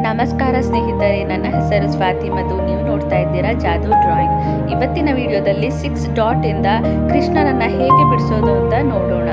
ನಮಸ್ಕಾರ ಸ್ನೇಹಿತರೆ ನನ್ನ ಹೆಸರು ಸ್ವಾತಿ ಮಧು ನೀವು ನೋಡ್ತಾ ಇದ್ದೀರಾ ಜಾದೂ ಡ್ರಾಯಿಂಗ್ ಇವತ್ತಿನ ವಿಡಿಯೋದಲ್ಲಿ ಸಿಕ್ಸ್ ಡಾಟ್ ಇಂದ ಕೃಷ್ಣನನ್ನ ಹೇಗೆ ಬಿಡಿಸೋದು ಅಂತ ನೋಡೋಣ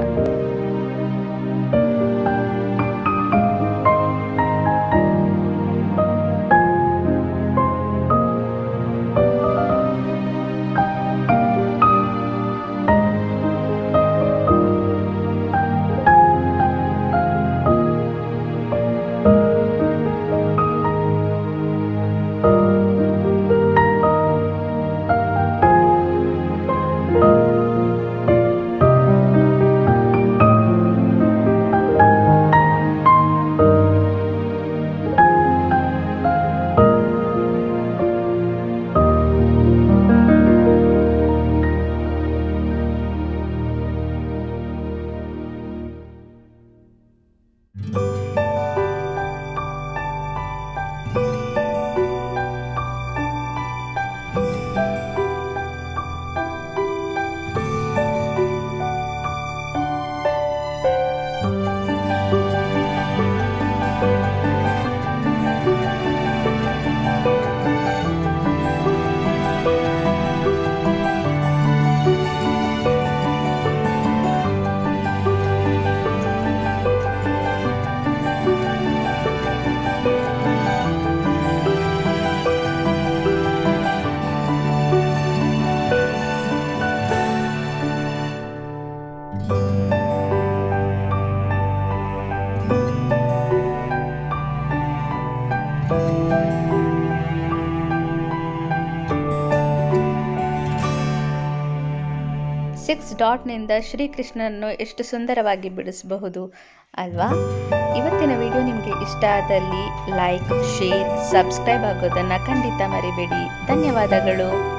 ಸಿಕ್ಸ್ ಡಾಟ್ನಿಂದ ಶ್ರೀಕೃಷ್ಣನನ್ನು ಎಷ್ಟು ಸುಂದರವಾಗಿ ಬಿಡಿಸಬಹುದು ಅಲ್ವಾ ಇವತ್ತಿನ ವಿಡಿಯೋ ನಿಮಗೆ ಇಷ್ಟ ಆದಲ್ಲಿ ಲೈಕ್ ಶೇರ್ ಸಬ್ಸ್ಕ್ರೈಬ್ ಆಗೋದನ್ನು ಖಂಡಿತ ಮರಿಬೇಡಿ ಧನ್ಯವಾದಗಳು